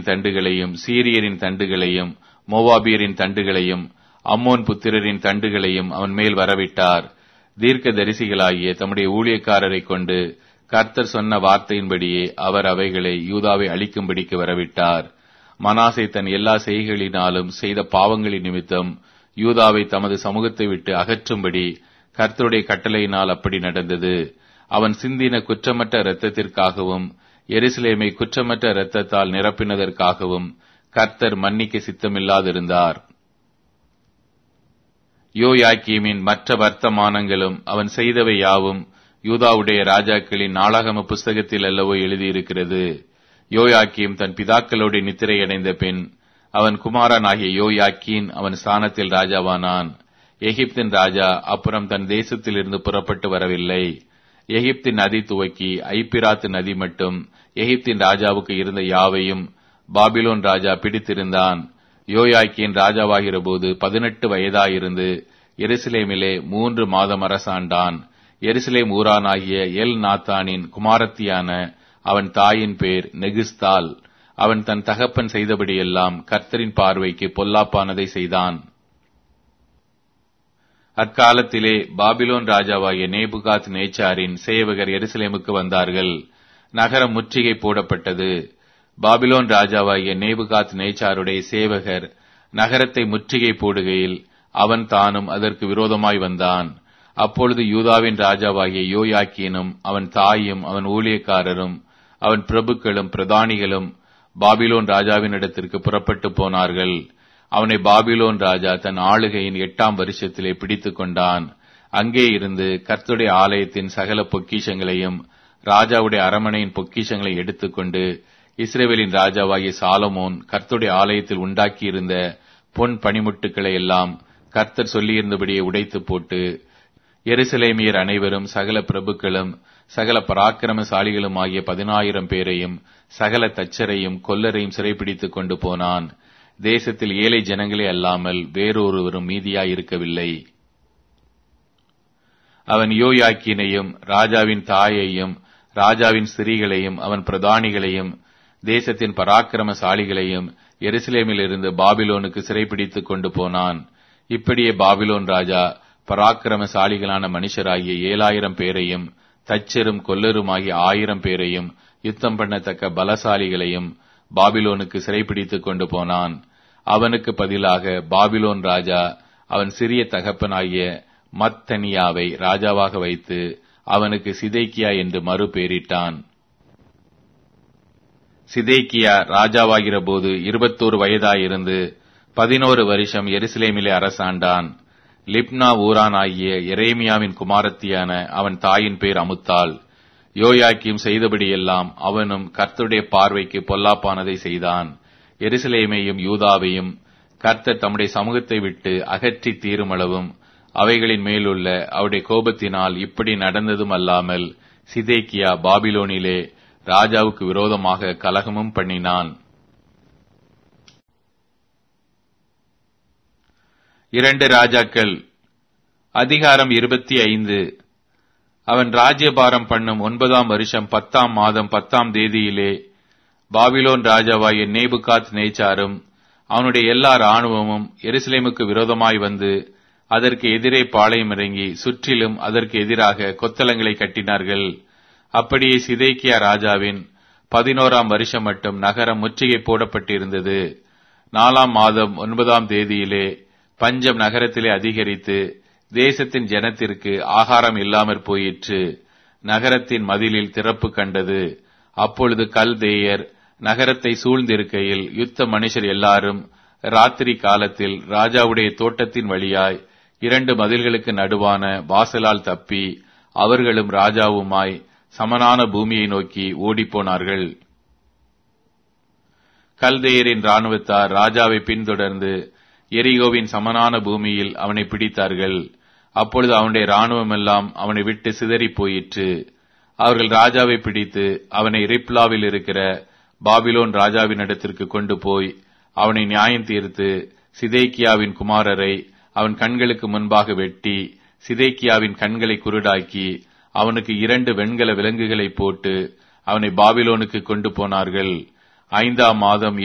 பெலிஸ்தரின் தண்டுகளையும் சீரியரின் தண்டுகளையும் மோவாபியரின் தண்டுகளையும் அம்மோன் புத்திரரின் தண்டுகளையும் அவன் மேல் வரவிட்டார் தீர்க்க தரிசிகளாகிய தம்முடைய ஊழியக்காரரை கொண்டு கர்த்தர் சொன்ன வார்த்தையின்படியே அவர் அவைகளை யூதாவை அழிக்கும்படிக்கு வரவிட்டார் மனாசை தன் எல்லா செய்கைகளினாலும் செய்த பாவங்களின் நிமித்தம் யூதாவை தமது சமூகத்தை விட்டு அகற்றும்படி கர்த்தருடைய கட்டளையினால் அப்படி நடந்தது அவன் சிந்தின குற்றமற்ற இரத்தத்திற்காகவும் எருசலேமை குற்றமற்ற இரத்தத்தால் நிரப்பினதற்காகவும் கர்த்தர் மன்னிக்க சித்தமில்லாதிருந்தார் யோயாக்கீமின் மற்ற வர்த்தமானங்களும் அவன் செய்தவை யாவும் யூதாவுடைய ராஜாக்களின் நாளாகம புஸ்தகத்தில் அல்லவோ எழுதியிருக்கிறது யோயாக்கீம் தன் பிதாக்களோடு நித்திரையடைந்த பின் அவன் குமாரனாகிய யோயாக்கீன் அவன் ஸ்தானத்தில் ராஜாவானான் எகிப்தின் ராஜா அப்புறம் தன் தேசத்திலிருந்து புறப்பட்டு வரவில்லை எகிப்தின் நதி துவக்கி ஐப்பிராத்து நதி மட்டும் எகிப்தின் ராஜாவுக்கு இருந்த யாவையும் பாபிலோன் ராஜா பிடித்திருந்தான் யோயாக்கியின் ராஜாவாகிற போது பதினெட்டு வயதாயிருந்து எருசலேமிலே மூன்று மாதம் அரசாண்டான் எருசலேம் ஊரானாகிய எல் நாத்தானின் குமாரத்தியான அவன் தாயின் பேர் நெகிஸ்தால் அவன் தன் தகப்பன் செய்தபடியெல்லாம் கர்த்தரின் பார்வைக்கு பொல்லாப்பானதை செய்தான் அக்காலத்திலே பாபிலோன் ராஜாவாகிய நேபுகாத் நேச்சாரின் சேவகர் எருசலேமுக்கு வந்தார்கள் நகரம் முற்றுகை போடப்பட்டது பாபிலோன் ராஜாவாகிய நேபுகாத் நேச்சாருடைய சேவகர் நகரத்தை முற்றுகை போடுகையில் அவன் தானும் அதற்கு விரோதமாய் வந்தான் அப்பொழுது யூதாவின் ராஜாவாகிய யோயாக்கியனும் அவன் தாயும் அவன் ஊழியக்காரரும் அவன் பிரபுக்களும் பிரதானிகளும் பாபிலோன் ராஜாவினிடத்திற்கு புறப்பட்டு போனார்கள் அவனை பாபிலோன் ராஜா தன் ஆளுகையின் எட்டாம் வருஷத்திலே பிடித்துக் கொண்டான் அங்கே இருந்து கர்த்துடைய ஆலயத்தின் சகல பொக்கிஷங்களையும் ராஜாவுடைய அரமனையின் பொக்கிஷங்களை எடுத்துக்கொண்டு இஸ்ரேவேலின் ராஜாவாகிய சாலமோன் கர்த்துடைய ஆலயத்தில் உண்டாக்கியிருந்த பொன் பனிமுட்டுக்களை எல்லாம் கர்த்தர் சொல்லியிருந்தபடியே உடைத்து போட்டு எருசலேமியர் அனைவரும் சகல பிரபுக்களும் சகல பராக்கிரமசாலிகளும் ஆகிய பதினாயிரம் பேரையும் சகல தச்சரையும் கொல்லரையும் சிறைப்பிடித்துக் கொண்டு போனான் தேசத்தில் ஏழை ஜனங்களே அல்லாமல் வேறொருவரும் மீதியாய் இருக்கவில்லை அவன் யோயாக்கினையும் ராஜாவின் தாயையும் ராஜாவின் ஸ்திரீகளையும் அவன் பிரதானிகளையும் தேசத்தின் பராக்கிரமசாலிகளையும் எருசலேமில் இருந்து பாபிலோனுக்கு சிறைப்பிடித்துக் கொண்டு போனான் இப்படியே பாபிலோன் ராஜா பராக்கிரமசாலிகளான மனுஷராகிய ஏழாயிரம் பேரையும் தச்சரும் கொல்லருமாகிய ஆயிரம் பேரையும் யுத்தம் பண்ணத்தக்க பலசாலிகளையும் பாபிலோனுக்கு சிறைப்பிடித்துக் கொண்டு போனான் அவனுக்கு பதிலாக பாபிலோன் ராஜா அவன் சிறிய தகப்பனாகிய மத்தனியாவை ராஜாவாக வைத்து அவனுக்கு சிதைக்கியா என்று மறு பெயரிட்டான் சிதேக்கியா ராஜாவாகிற போது இருபத்தோரு வயதாயிருந்து பதினோரு வருஷம் எருசலேமிலே அரசாண்டான் லிப்னா ஊரான் ஆகிய எரேமியாவின் குமாரத்தியான அவன் தாயின் பேர் அமுத்தாள் யோயாக்கியும் செய்தபடியெல்லாம் அவனும் கர்த்தருடைய பார்வைக்கு பொல்லாப்பானதை செய்தான் எருசலேமையும் யூதாவையும் கர்த்தர் தம்முடைய சமூகத்தை விட்டு அகற்றி தீருமளவும் அவைகளின் மேலுள்ள அவருடைய கோபத்தினால் இப்படி நடந்ததும் அல்லாமல் சிதேக்கியா பாபிலோனிலே ராஜாவுக்கு விரோதமாக கலகமும் பண்ணினான் இரண்டு ராஜாக்கள் அதிகாரம் இருபத்தி ஐந்து அவன் ராஜ்யபாரம் பண்ணும் ஒன்பதாம் வருஷம் பத்தாம் மாதம் பத்தாம் தேதியிலே பாபிலோன் ராஜாவாகிய நேபுகாத் நேச்சாரும் அவனுடைய எல்லா இராணுவமும் எருசலேமுக்கு விரோதமாய் வந்து அதற்கு எதிரே பாளையம் இறங்கி சுற்றிலும் அதற்கு எதிராக கொத்தளங்களை கட்டினார்கள் அப்படியே சிதேக்கியா ராஜாவின் பதினோராம் வருஷம் மட்டும் நகரம் முற்றுகை போடப்பட்டிருந்தது நாலாம் மாதம் ஒன்பதாம் தேதியிலே பஞ்சம் நகரத்திலே அதிகரித்து தேசத்தின் ஜனத்திற்கு ஆகாரம் இல்லாமற் போயிற்று நகரத்தின் மதிலில் திறப்பு கண்டது அப்பொழுது கல்தேயர் நகரத்தை சூழ்ந்திருக்கையில் யுத்த மனுஷர் எல்லாரும் ராத்திரி காலத்தில் ராஜாவுடைய தோட்டத்தின் வழியாய் இரண்டு மதில்களுக்கு நடுவான வாசலால் தப்பி அவர்களும் ராஜாவுமாய் சமனான பூமியை நோக்கி ஓடிப்போனார்கள் கல்தேயரின் இராணுவத்தார் ராஜாவை பின்தொடர்ந்து எரிகோவின் சமனான பூமியில் அவனை பிடித்தார்கள் அப்பொழுது அவனுடைய இராணுவம் எல்லாம் அவனை விட்டு சிதறி போயிற்று அவர்கள் ராஜாவை பிடித்து அவனை ரிப்லாவில் இருக்கிற பாபிலோன் ராஜாவினிடத்திற்கு கொண்டு போய் அவனை நியாயம் தீர்த்து சிதேக்கியாவின் குமாரரை அவன் கண்களுக்கு முன்பாக வெட்டி சிதேக்கியாவின் கண்களை குருடாக்கி அவனுக்கு இரண்டு வெண்கல விலங்குகளை போட்டு அவனை பாபிலோனுக்கு கொண்டு போனார்கள் ஐந்தாம் மாதம்